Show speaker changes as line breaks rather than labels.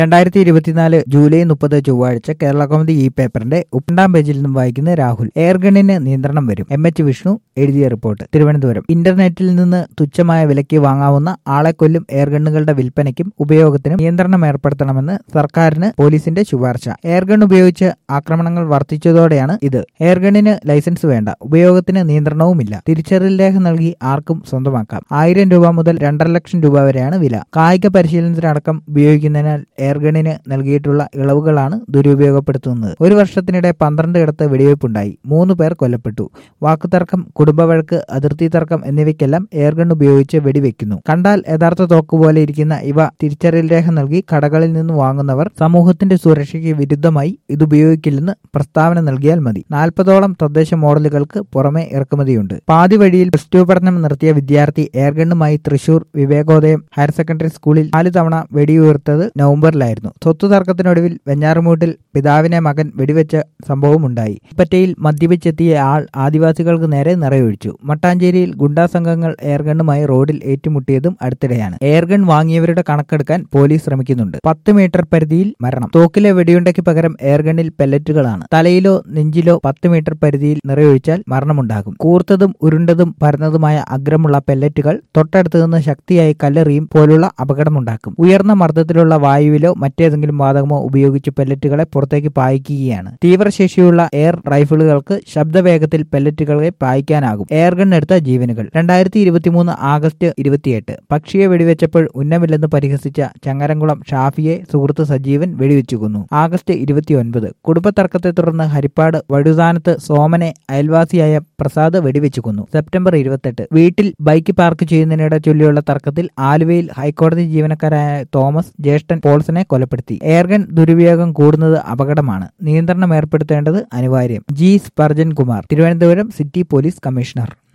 രണ്ടായിരത്തി ഇരുപത്തിനാല് ജൂലൈ മുപ്പത് ചൊവ്വാഴ്ച കേരള കൗമുദി ഈ പേപ്പറിന്റെ രണ്ടാം പേജിൽ നിന്നും വായിക്കുന്ന രാഹുൽ എയർഗണ്ണിന് നിയന്ത്രണം വരും എം എച്ച് വിഷ്ണു എഴുതിയ റിപ്പോർട്ട് തിരുവനന്തപുരം ഇന്റർനെറ്റിൽ നിന്ന് തുച്ഛമായ വിലയ്ക്ക് വാങ്ങാവുന്ന ആളെ കൊല്ലും എയർഗണ്ണുകളുടെ വിൽപ്പനയ്ക്കും ഉപയോഗത്തിനും നിയന്ത്രണം ഏർപ്പെടുത്തണമെന്ന് സർക്കാരിന് പോലീസിന്റെ ശുപാർശ എയർഗൺ ഉപയോഗിച്ച് ആക്രമണങ്ങൾ വർദ്ധിച്ചതോടെയാണ് ഇത് എയർഗണ്ണിന് ലൈസൻസ് വേണ്ട ഉപയോഗത്തിന് നിയന്ത്രണവുമില്ല തിരിച്ചറിയൽ രേഖ നൽകി ആർക്കും സ്വന്തമാക്കാം ആയിരം രൂപ മുതൽ രണ്ടര ലക്ഷം രൂപ വരെയാണ് വില കായിക പരിശീലനത്തിനടക്കം ഉപയോഗിക്കുന്നതിനാൽ എയർഗണ്ണിന് നൽകിയിട്ടുള്ള ഇളവുകളാണ് ദുരുപയോഗപ്പെടുത്തുന്നത് ഒരു വർഷത്തിനിടെ പന്ത്രണ്ട് ഇടത്ത് വെടിവയ്പുണ്ടായി മൂന്ന് പേർ കൊല്ലപ്പെട്ടു വാക്കുതർക്കം കുടുംബവഴക്ക് അതിർത്തി തർക്കം എന്നിവയ്ക്കെല്ലാം എയർഗൺ ഉപയോഗിച്ച് വെടിവെക്കുന്നു കണ്ടാൽ യഥാർത്ഥ തോക്ക് പോലെ ഇരിക്കുന്ന ഇവ തിരിച്ചറിയൽ രേഖ നൽകി കടകളിൽ നിന്ന് വാങ്ങുന്നവർ സമൂഹത്തിന്റെ സുരക്ഷയ്ക്ക് വിരുദ്ധമായി ഇത് ഉപയോഗിക്കില്ലെന്ന് പ്രസ്താവന നൽകിയാൽ മതി നാൽപ്പതോളം തദ്ദേശ മോഡലുകൾക്ക് പുറമെ ഇറക്കുമതിയുണ്ട് പാതി വഴിയിൽ പ്ലസ് ടു പഠനം നിർത്തിയ വിദ്യാർത്ഥി എയർഗണ്ണുമായി തൃശൂർ വിവേകോദയം ഹയർ സെക്കൻഡറി സ്കൂളിൽ നാല് തവണ വെടിയുയർത്തത് നവംബറിലായിരുന്നു സ്വത്ത് തർക്കത്തിനൊടുവിൽ വെഞ്ഞാറുമൂട്ടിൽ പിതാവിനെ മകൻ വെടിവെച്ച സംഭവമുണ്ടായി ഇപ്പറ്റയിൽ മദ്യപിച്ചെത്തിയ ആൾ ആദിവാസികൾക്ക് നേരെ നിറയൊഴിച്ചു മട്ടാഞ്ചേരിയിൽ ഗുണ്ടാ സംഘങ്ങൾ എയർഗണ്ണുമായി റോഡിൽ ഏറ്റുമുട്ടിയതും അടുത്തിടെയാണ് എയർഗൺ വാങ്ങിയവരുടെ കണക്കെടുക്കാൻ പോലീസ് ശ്രമിക്കുന്നുണ്ട് പത്ത് മീറ്റർ പരിധിയിൽ മരണം തോക്കിലെ വെടിയുണ്ടയ്ക്ക് പകരം എയർഗണ്ണിൽ പെല്ലറ്റുകളാണ് തലയിലോ നെഞ്ചിലോ പത്ത് മീറ്റർ പരിധിയിൽ നിറയൊഴിച്ചാൽ മരണമുണ്ടാകും കൂർത്തതും ഉരുണ്ടതും പരന്നതുമായ അഗ്രമുള്ള പെല്ലറ്റുകൾ തൊട്ടടുത്ത് നിന്ന് ശക്തിയായി കല്ലെറിയും പോലുള്ള അപകടമുണ്ടാക്കും ഉയർന്ന മർദ്ദത്തിലുള്ള വായുവിലോ മറ്റേതെങ്കിലും വാതകമോ ഉപയോഗിച്ച് പെല്ലറ്റുകളെ പുറത്തേക്ക് പായിക്കുകയാണ് തീവ്രശേഷിയുള്ള എയർ റൈഫിളുകൾക്ക് ശബ്ദവേഗത്തിൽ പെല്ലറ്റുകളെ പായിക്കാനാകും എയർഗൺ എടുത്ത ജീവനുകൾ രണ്ടായിരത്തി ഇരുപത്തിമൂന്ന് ആഗസ്റ്റ് ഇരുപത്തിയെട്ട് പക്ഷിയെ വെടിവെച്ചപ്പോൾ ഉന്നമില്ലെന്ന് പരിഹസിച്ച ചങ്ങരംകുളം ഷാഫിയെ സുഹൃത്ത് സജീവൻ വെടിവെച്ചു കൊന്നു ആഗസ്റ്റ് ഇരുപത്തിയൊൻപത് കുടുംബത്തർക്കത്തെ തുടർന്ന് ഹരിപ്പാട് വഴുതാനത്ത് സോമനെ അയൽവാസിയായ പ്രസാദ് വെടിവെച്ചു കൊന്നു സെപ്റ്റംബർ ഇരുപത്തെട്ട് വീട്ടിൽ ബൈക്ക് പാർക്ക് ചെയ്യുന്നതിനിടെ ചൊല്ലിയുള്ള തർക്കത്തിൽ ആലുവയിൽ ഹൈക്കോടതി ജീവനക്കാരായ തോമസ് ജ്യേഷ്ഠൻ പോൾസനെ കൊലപ്പെടുത്തി എയർഗൺ ദുരുപയോഗം കൂടുന്നത് അപകടമാണ് നിയന്ത്രണം ഏർപ്പെടുത്തേണ്ടത് അനിവാര്യം G Spurgeon Kumar Thiruvananthapuram city police commissioner